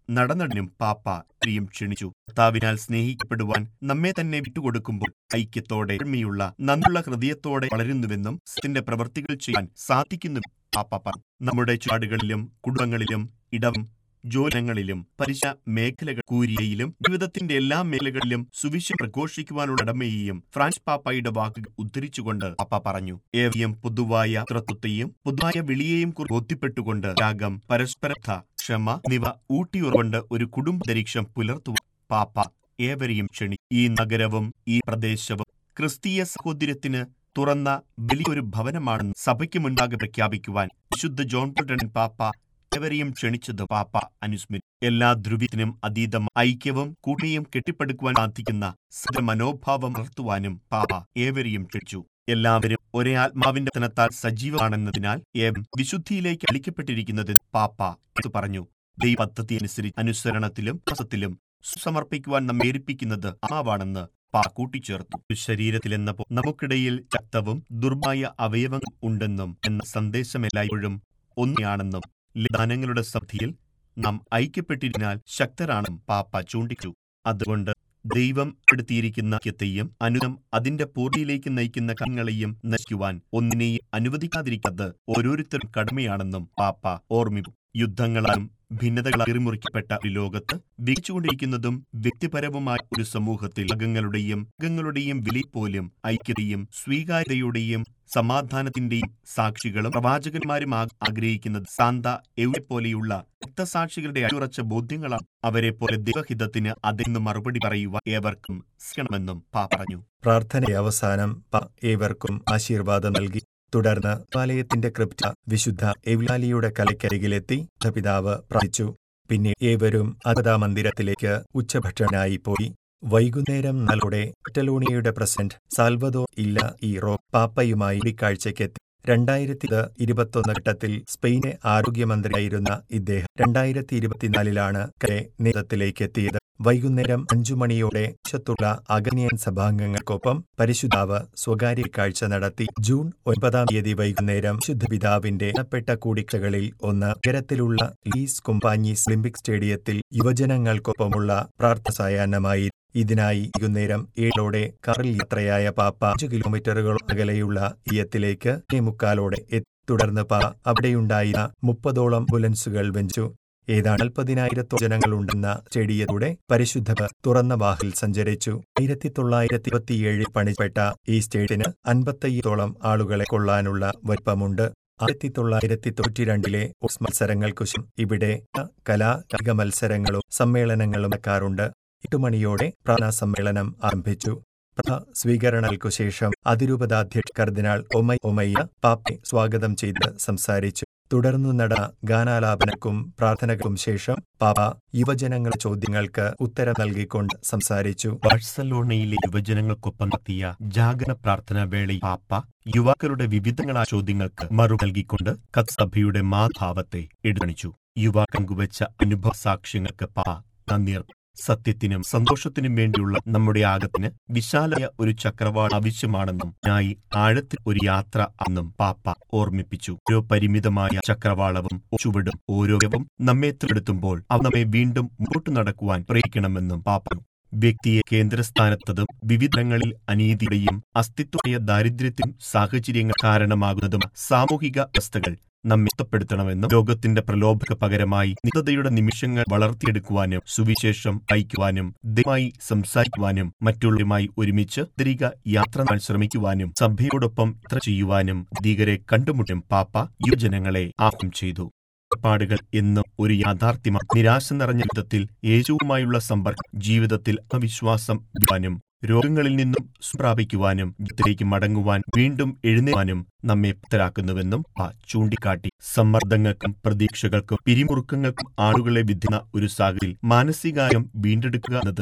നടനടനും പാപ്പ പ്രിയം ക്ഷണിച്ചു കർത്താവിനാൽ സ്നേഹിക്കപ്പെടുവാൻ നമ്മെ തന്നെ വിട്ടുകൊടുക്കുമ്പോൾ ഐക്യത്തോടെ എളിമയുള്ള നന്ദിയുള്ള ഹൃദയത്തോടെ വളരുന്നുവെന്നും സത്തിന്റെ പ്രവൃത്തികൾ ചെയ്യാൻ സാധിക്കുന്നു പാപ്പ പറഞ്ഞു നമ്മുടെ ചുവടുകളിലും കുടുംബങ്ങളിലും ഇടവും ജോലങ്ങളിലും പരിശ മേഖലകൾ കൂരിയയിലും ജീവിതത്തിന്റെ എല്ലാ മേഖലകളിലും സുവിശേഷം പ്രഘോഷിക്കുവാനുള്ള ഇടമയെയും ഫ്രാൻസ് പാപ്പായുടെ വാക്കുകൾ ഉദ്ധരിച്ചുകൊണ്ട് പാപ്പ പറഞ്ഞു ഏവയും പൊതുവായ തൃത്വത്തെയും പൊതുവായ വിളിയെയും കുറിച്ച് ബോധ്യപ്പെട്ടുകൊണ്ട് ത്യാഗം പരസ്പരത ക്ഷമ എന്നിവ ഊട്ടിയുറകൊണ്ട് ഒരു കുടുംബന്തരീക്ഷം പുലർത്തുവാൻ പാപ്പ ഏവരെയും ക്ഷണി ഈ നഗരവും ഈ പ്രദേശവും ക്രിസ്തീയ സഹോദര്യത്തിന് തുറന്ന വലിയൊരു ഭവനമാണെന്ന് സഭയ്ക്ക് മുൻപാകെ പ്രഖ്യാപിക്കുവാൻ വിശുദ്ധ ജോൺ പോൾട്ടൺ പാപ്പ ഏവരെയും ക്ഷണിച്ചത് പാപ്പ അനുസ്മരി എല്ലാ ധ്രുവത്തിനും അതീതം ഐക്യവും കൂട്ടിയും കെട്ടിപ്പടുക്കുവാൻ സാധിക്കുന്ന സദ മനോഭാവം വളർത്തുവാനും പാപ്പ ഏവരെയും ക്ഷണിച്ചു എല്ലാവരും ഒരേ ആത്മാവിന്റെ തനത്താൽ സജീവമാണെന്നതിനാൽ ഏവം വിശുദ്ധിയിലേക്ക് അളിക്കപ്പെട്ടിരിക്കുന്നത് പാപ്പ എന്ന് പറഞ്ഞു ദൈവ പദ്ധതി അനുസരിച്ച് അനുസരണത്തിലും വിശ്വാസത്തിലും സമർപ്പിക്കുവാൻ നമ്മെ ഏൽപ്പിക്കുന്നത് ആവാണെന്ന് പാ കൂട്ടിച്ചേർത്തു ഒരു ശരീരത്തിലെന്ന നമുക്കിടയിൽ ശക്തവും ദുർബായ അവയവങ്ങൾ ഉണ്ടെന്നും എന്ന സന്ദേശം എല്ലായ്പ്പോഴും ഒന്നെയാണെന്നും ദാനങ്ങളുടെ സന്ധിയിൽ നാം ഐക്യപ്പെട്ടിരുന്നാൽ ശക്തരാണെന്നും പാപ്പ ചൂണ്ടിച്ചു അതുകൊണ്ട് ദൈവം എടുത്തിയിരിക്കുന്ന ഐക്യത്തെയും അനുനം അതിന്റെ പൂർത്തിയിലേക്ക് നയിക്കുന്ന കാര്യങ്ങളെയും നശിക്കുവാൻ ഒന്നിനെയും അനുവദിക്കാതിരിക്കാതെ ഓരോരുത്തരും കടമയാണെന്നും പാപ്പ ഓർമ്മിപ്പു യുദ്ധങ്ങളാലും ഭിന്നതകളാൽ മുറിക്കപ്പെട്ട ഒരു ലോകത്ത് വികച്ചുകൊണ്ടിരിക്കുന്നതും വ്യക്തിപരവുമായ ഒരു സമൂഹത്തിൽ അംഗങ്ങളുടെയും അംഗങ്ങളുടെയും വില പോലും ഐക്യതയും സ്വീകാര്യതയുടെയും സമാധാനത്തിന്റെയും സാക്ഷികളും പ്രവാചകന്മാരും ആഗ്രഹിക്കുന്നത് സാന്ത എവിടെ പോലെയുള്ള രക്തസാക്ഷികളുടെ അടിയുറച്ച ബോധ്യങ്ങളാണ് അവരെ പോലെ ദൈവഹിതത്തിന് അതെന്ന് മറുപടി പറയുവാൻ ഏവർക്കും ശ്രണമെന്നും പാ പറഞ്ഞു പ്രാർത്ഥന അവസാനം പ ഏവർക്കും ആശീർവാദം നൽകി തുടർന്ന് ദേവാലയത്തിന്റെ ക്രിപ്റ്റ വിശുദ്ധ എവിലാലിയുടെ കലയ്ക്കരികിലെത്തി പിതാവ് പ്രാർത്ഥിച്ചു പിന്നെ ഏവരും അതതാ മന്ദിരത്തിലേക്ക് ഉച്ചഭക്ഷനായി പോയി വൈകുന്നേരം നാലോടെ കറ്റലോണിയയുടെ പ്രസിഡന്റ് സാൽവദോ ഇല്ല ഈ റോ പാപ്പയുമായി കൂടിക്കാഴ്ചയ്ക്കെത്തി രണ്ടായിരത്തി ഇരുപത്തൊന്ന് ഘട്ടത്തിൽ സ്പെയിനെ ആരോഗ്യമന്ത്രിയായിരുന്ന ഇദ്ദേഹം രണ്ടായിരത്തി ഇരുപത്തിനാലിലാണ് കരെ നേതൃത്വത്തിലേക്ക് എത്തിയത് വൈകുന്നേരം അഞ്ചു മണിയോടെ വശത്തുള്ള അഗനിയൻ സഭാംഗങ്ങൾക്കൊപ്പം പരിശുദ്ധാവ് സ്വകാര്യ കാഴ്ച നടത്തി ജൂൺ ഒൻപതാം തീയതി വൈകുന്നേരം ശുദ്ധപിതാവിന്റെ എണ്ണപ്പെട്ട കൂടിക്കാഴ്ചകളിൽ ഒന്ന് നഗരത്തിലുള്ള ലീസ് കുമ്പാഞ്ഞീസ് ഒളിമ്പിക് സ്റ്റേഡിയത്തിൽ യുവജനങ്ങൾക്കൊപ്പമുള്ള പ്രാർത്ഥന സായാഹ്നമായി ഇതിനായി വൈകുന്നേരം ഏഴോടെ കാറിൽ യാത്രയായ പാപ്പ അഞ്ചു കിലോമീറ്ററുകൾ അകലെയുള്ള ഇയത്തിലേക്ക് മുക്കാലോടെ എത്തി തുടർന്ന് പാ അവിടെയുണ്ടായിരുന്ന മുപ്പതോളം ആംബുലൻസുകൾ വെഞ്ചു ഏതാണ്ട് നാൽപ്പതിനായിരത്തോളം ജനങ്ങളുണ്ടെന്ന സ്റ്റേഡിയത്തിലൂടെ പരിശുദ്ധ തുറന്ന വാഹിൽ സഞ്ചരിച്ചു ആയിരത്തി തൊള്ളായിരത്തി ഇരുപത്തിയേഴിൽ പണിപ്പെട്ട ഈ സ്റ്റേഡിയത്തിന് അൻപത്തയ്യത്തോളം ആളുകളെ കൊള്ളാനുള്ള വലിപ്പമുണ്ട് ആയിരത്തി തൊള്ളായിരത്തി തൊണ്ണൂറ്റിരണ്ടിലെ ഓസ് മത്സരങ്ങൾക്കു ശേഷം ഇവിടെ കലാ കായിക മത്സരങ്ങളും സമ്മേളനങ്ങളും നടക്കാറുണ്ട് എട്ട് മണിയോടെ പ്രാർത്ഥനാ സമ്മേളനം ആരംഭിച്ചു പ്രഭ സ്വീകരണങ്ങൾക്കു ശേഷം അതിരൂപതാധ്യക്ഷ കർദിനാൾ ഒമൈ ഒമയ്യ പാപ്പെ സ്വാഗതം ചെയ്ത് സംസാരിച്ചു തുടർന്നു നടന്ന ഗാനാലാപനക്കും പ്രാർത്ഥനകൾക്കും ശേഷം പാപ്പ യുവജനങ്ങളുടെ ചോദ്യങ്ങൾക്ക് ഉത്തരം നൽകിക്കൊണ്ട് സംസാരിച്ചു ബാഴ്സലോണയിലെ യുവജനങ്ങൾക്കൊപ്പം നടത്തിയ ജാഗരണ പ്രാർത്ഥനാ വേളയിൽ പാപ്പ യുവാക്കളുടെ വിവിധങ്ങളായ ചോദ്യങ്ങൾക്ക് മറു നൽകിക്കൊണ്ട് കത്സഭയുടെ മാഭാവത്തെ എടുത്തു യുവാക്കൾ പങ്കുവച്ച അനുഭവ സാക്ഷ്യങ്ങൾക്ക് പാ നന്ദി സത്യത്തിനും സന്തോഷത്തിനും വേണ്ടിയുള്ള നമ്മുടെ ആഗത്തിന് വിശാലമായ ഒരു ചക്രവാള ആവശ്യമാണെന്നും ഞായി ആഴത്തിൽ ഒരു യാത്ര എന്നും പാപ്പ ഓർമ്മിപ്പിച്ചു ഓരോ പരിമിതമായ ചക്രവാളവും ചുവടും ഓരോവും നമ്മെ തിരഞ്ഞെടുത്തുമ്പോൾ അവ നമ്മെ വീണ്ടും മുമ്പോട്ട് നടക്കുവാൻ പ്രേരിക്കണമെന്നും പാപ്പ വ്യക്തിയെ കേന്ദ്രസ്ഥാനത്തതും വിവിധങ്ങളിൽ അനീതിയുടെയും അസ്തിത്വമായ ദാരിദ്ര്യത്തിനും സാഹചര്യങ്ങൾ കാരണമാകുന്നതും സാമൂഹിക അവസ്ഥകൾ നമ്മെ ഇഷ്ടപ്പെടുത്തണമെന്നും ലോകത്തിന്റെ പ്രലോഭക പകരമായി നിതയുടെ നിമിഷങ്ങൾ വളർത്തിയെടുക്കുവാനും സുവിശേഷം അയക്കുവാനും ദയമായി സംസാരിക്കുവാനും മറ്റുള്ളവരുമായി ഒരുമിച്ച് തിരിക യാത്ര നടത്താൻ ശ്രമിക്കുവാനും സഭയോടൊപ്പം യാത്ര ചെയ്യുവാനും ദീകരെ കണ്ടുമുട്ടും പാപ്പ യുവജനങ്ങളെ ആഹ്വാനം ചെയ്തു ഏർപ്പാടുകൾ എന്നും ഒരു യാഥാർത്ഥ്യമാണ് നിരാശ നിറഞ്ഞ വിധത്തിൽ യേശുവുമായുള്ള സമ്പർക്കം ജീവിതത്തിൽ അവിശ്വാസം വിടാനും രോഗങ്ങളിൽ നിന്നും സുപ്രാപിക്കുവാനും ജീവിതത്തിലേക്ക് മടങ്ങുവാൻ വീണ്ടും എഴുന്നേവാനും നമ്മെ പ്രാപ്തരാക്കുന്നുവെന്നും ആ ചൂണ്ടിക്കാട്ടി സമ്മർദ്ദങ്ങൾക്കും പ്രതീക്ഷകൾക്കും പിരിമുറുക്കങ്ങൾക്കും ആളുകളെ വിധിക്കുന്ന ഒരു സാഹചര്യത്തിൽ മാനസികാരം വീണ്ടെടുക്കുക എന്നത്